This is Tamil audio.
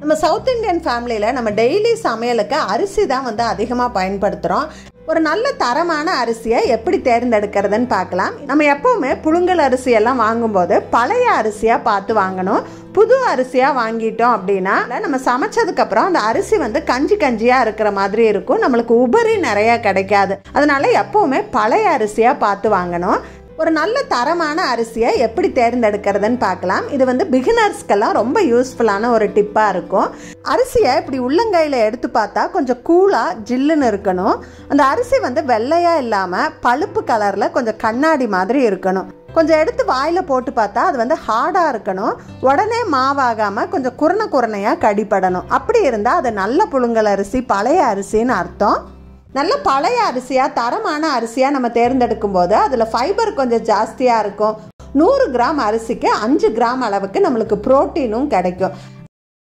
நம்ம சவுத் இந்தியன் ஃபேமிலியில் நம்ம டெய்லி சமையலுக்கு அரிசி தான் வந்து அதிகமாக பயன்படுத்துகிறோம் ஒரு நல்ல தரமான அரிசியை எப்படி தேர்ந்தெடுக்கிறதுன்னு பார்க்கலாம் நம்ம எப்பவுமே புழுங்கல் அரிசி எல்லாம் வாங்கும்போது பழைய அரிசியாக பார்த்து வாங்கணும் புது அரிசியாக வாங்கிட்டோம் அப்படின்னா நம்ம சமைச்சதுக்கப்புறம் அந்த அரிசி வந்து கஞ்சி கஞ்சியாக இருக்கிற மாதிரி இருக்கும் நம்மளுக்கு உபரி நிறையா கிடைக்காது அதனால எப்பவுமே பழைய அரிசியாக பார்த்து வாங்கணும் ஒரு நல்ல தரமான அரிசியை எப்படி தேர்ந்தெடுக்கிறதுன்னு பார்க்கலாம் இது வந்து பிகினர்ஸ்க்கெல்லாம் ரொம்ப யூஸ்ஃபுல்லான ஒரு டிப்பாக இருக்கும் அரிசியை இப்படி உள்ளங்கையில் எடுத்து பார்த்தா கொஞ்சம் கூலாக ஜில்லுன்னு இருக்கணும் அந்த அரிசி வந்து வெள்ளையாக இல்லாமல் பழுப்பு கலரில் கொஞ்சம் கண்ணாடி மாதிரி இருக்கணும் கொஞ்சம் எடுத்து வாயில் போட்டு பார்த்தா அது வந்து ஹார்டாக இருக்கணும் உடனே மாவாகாமல் கொஞ்சம் குறனை குறனையாக கடிப்படணும் அப்படி இருந்தால் அது நல்ல புழுங்கல் அரிசி பழைய அரிசின்னு அர்த்தம் நல்ல பழைய அரிசியாக தரமான அரிசியாக நம்ம தேர்ந்தெடுக்கும் போது அதில் ஃபைபர் கொஞ்சம் ஜாஸ்தியாக இருக்கும் நூறு கிராம் அரிசிக்கு அஞ்சு கிராம் அளவுக்கு நம்மளுக்கு புரோட்டீனும் கிடைக்கும்